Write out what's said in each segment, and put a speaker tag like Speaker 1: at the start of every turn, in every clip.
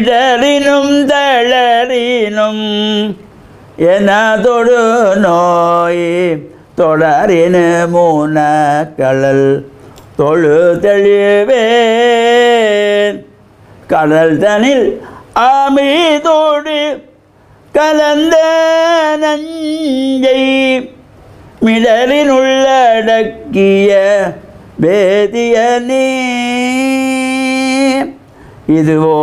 Speaker 1: இடறினும் தளரினும் எனதொடு நோய் தொடரின மூன கடல் தொழு தெளிவேன் கடல் தனில் அமிதோடு கலந்த நஞ்சை மிடலினுள்ளடக்கிய வேதியனே இதுவோ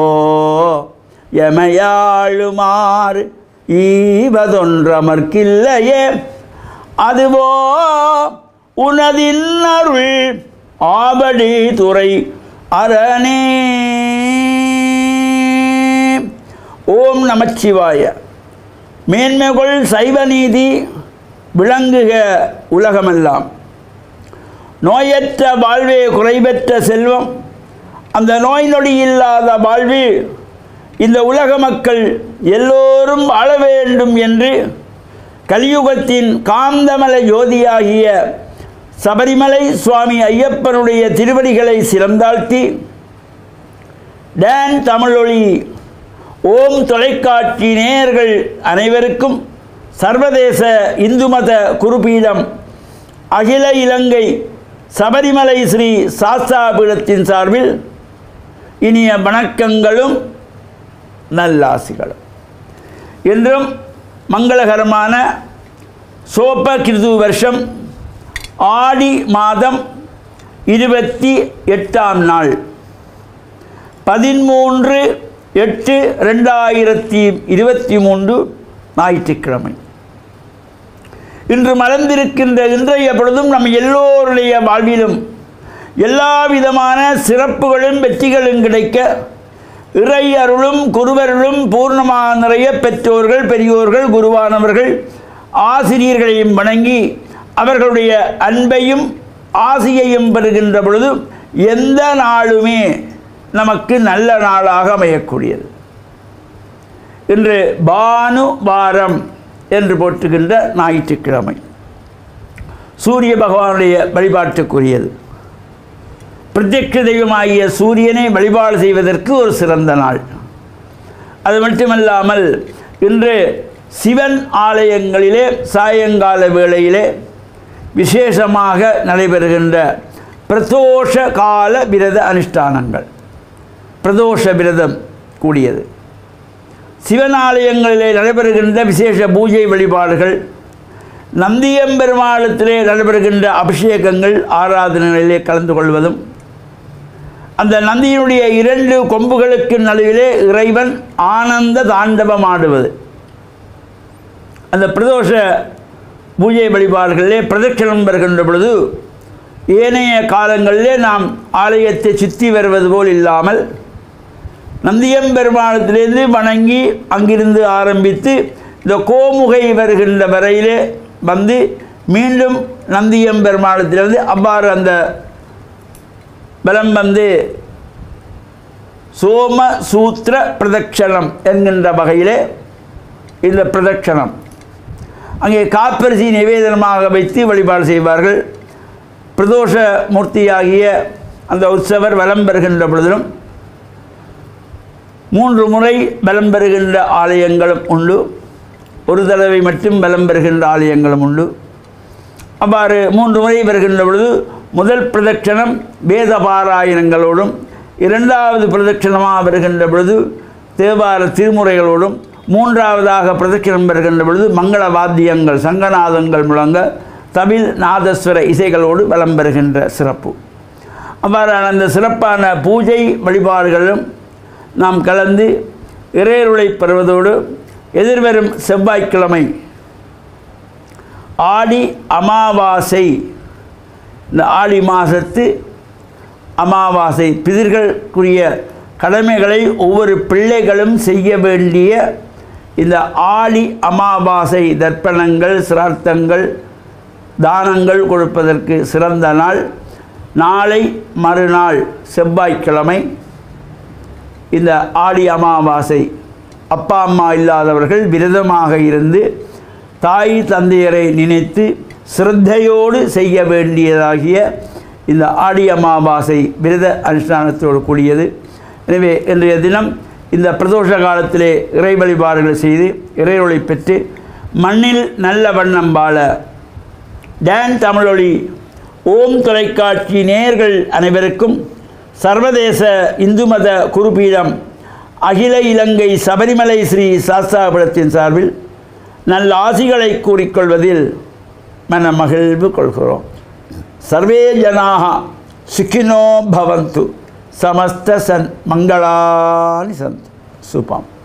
Speaker 1: எமையாளுமாறு ஈவதொன்றமர்க்கில்லையே அதுவோ உனதின் அருள் ஆபடி துறை அரணே ஓம் நமச்சிவாய மேன்மைகொள் சைவ நீதி விளங்குக உலகமெல்லாம் நோயற்ற வாழ்வே குறைபெற்ற செல்வம் அந்த நோய் நொடி இல்லாத வாழ்வு இந்த உலக மக்கள் எல்லோரும் வாழ வேண்டும் என்று கலியுகத்தின் காந்தமல ஜோதியாகிய சபரிமலை சுவாமி ஐயப்பனுடைய திருவடிகளை சிறந்தாழ்த்தி டான் தமிழொளி ஓம் தொலைக்காட்சி நேயர்கள் அனைவருக்கும் சர்வதேச இந்து மத குருபீடம் அகில இலங்கை சபரிமலை ஸ்ரீ சாஸ்தா பீடத்தின் சார்பில் இனிய வணக்கங்களும் நல்லாசிகளும் இன்றும் மங்களகரமான சோப கிருது வருஷம் ஆடி மாதம் இருபத்தி எட்டாம் நாள் பதிமூன்று எட்டு ரெண்டாயிரத்தி இருபத்தி மூன்று ஞாயிற்றுக்கிழமை இன்று மலர்ந்திருக்கின்ற இன்றைய பொழுதும் நம் எல்லோருடைய வாழ்விலும் எல்லா விதமான சிறப்புகளும் வெற்றிகளும் கிடைக்க இறை அருளும் குருவருளும் பூர்ணமாக நிறைய பெற்றோர்கள் பெரியோர்கள் குருவானவர்கள் ஆசிரியர்களையும் வணங்கி அவர்களுடைய அன்பையும் ஆசையையும் பெறுகின்ற பொழுது எந்த நாளுமே நமக்கு நல்ல நாளாக அமையக்கூடியது இன்று பானு வாரம் என்று போற்றுகின்ற ஞாயிற்றுக்கிழமை சூரிய பகவானுடைய வழிபாட்டுக்குரியது பிரத்யக்ஷ தெய்வமாகிய சூரியனை வழிபாடு செய்வதற்கு ஒரு சிறந்த நாள் அது மட்டுமல்லாமல் இன்று சிவன் ஆலயங்களிலே சாயங்கால வேளையிலே விசேஷமாக நடைபெறுகின்ற பிரதோஷ கால விரத அனுஷ்டானங்கள் பிரதோஷ விரதம் கூடியது சிவன் ஆலயங்களிலே நடைபெறுகின்ற விசேஷ பூஜை வழிபாடுகள் நந்தியம்பெருமாளத்திலே நடைபெறுகின்ற அபிஷேகங்கள் ஆராதனைகளிலே கலந்து கொள்வதும் அந்த நந்தியினுடைய இரண்டு கொம்புகளுக்கு நடுவிலே இறைவன் ஆனந்த தாண்டவம் ஆடுவது அந்த பிரதோஷ பூஜை வழிபாடுகளிலே பிரதட்சணம் வருகின்ற பொழுது ஏனைய காலங்களிலே நாம் ஆலயத்தை சுற்றி வருவது போல் இல்லாமல் நந்தியம்பெருமானத்திலிருந்து வணங்கி அங்கிருந்து ஆரம்பித்து இந்த கோமுகை வருகின்ற வரையிலே வந்து மீண்டும் நந்தியம்பெருமானத்திலிருந்து அவ்வாறு அந்த பலம் வந்து சோம சூத்திர பிரதட்சணம் என்கின்ற வகையிலே இந்த பிரதட்சணம் அங்கே காப்பரிசி நிவேதனமாக வைத்து வழிபாடு செய்வார்கள் பிரதோஷ மூர்த்தியாகிய அந்த உற்சவர் வலம் பெறுகின்ற பொழுதிலும் மூன்று முறை பலம் பெறுகின்ற ஆலயங்களும் உண்டு ஒரு தடவை மட்டும் பலம் பெறுகின்ற ஆலயங்களும் உண்டு அவ்வாறு மூன்று முறை வருகின்ற பொழுது முதல் பிரதட்சணம் வேத பாராயணங்களோடும் இரண்டாவது பிரதட்சணமாக வருகின்ற பொழுது தேவார திருமுறைகளோடும் மூன்றாவதாக பிரதட்சணம் வருகின்ற பொழுது மங்கள வாத்தியங்கள் சங்கநாதங்கள் முழங்க தமிழ் நாதஸ்வர இசைகளோடு வலம் பெறுகின்ற சிறப்பு அவ்வாறான அந்த சிறப்பான பூஜை வழிபாடுகளும் நாம் கலந்து இறையருளை பெறுவதோடு எதிர்வரும் செவ்வாய்க்கிழமை ஆடி அமாவாசை இந்த ஆடி மாதத்து அமாவாசை பிதிர்களுக்குரிய கடமைகளை ஒவ்வொரு பிள்ளைகளும் செய்ய வேண்டிய இந்த ஆடி அமாவாசை தர்ப்பணங்கள் சிரார்த்தங்கள் தானங்கள் கொடுப்பதற்கு சிறந்த நாள் நாளை மறுநாள் செவ்வாய்க்கிழமை இந்த ஆடி அமாவாசை அப்பா அம்மா இல்லாதவர்கள் விரதமாக இருந்து தாய் தந்தையரை நினைத்து சிரத்தையோடு செய்ய வேண்டியதாகிய இந்த ஆடி அமாவாசை விரத அனுஷ்டானத்தோடு கூடியது எனவே இன்றைய தினம் இந்த பிரதோஷ காலத்திலே இறை வழிபாடுகள் செய்து இறையொளி பெற்று மண்ணில் நல்ல வண்ணம் வாழ டான் தமிழொலி ஓம் தொலைக்காட்சி நேயர்கள் அனைவருக்கும் சர்வதேச இந்து மத குருபீடம் அகில இலங்கை சபரிமலை ஸ்ரீ சாஸ்தாபுரத்தின் சார்பில் நல்ல ஆசிகளை கூறிக்கொள்வதில் மன மகிழ்வு கொள்கிறோம் சர்வே ஜனாக சுகினோ பவந்து சமஸ்த சன் மங்களானி சந்து சுபம்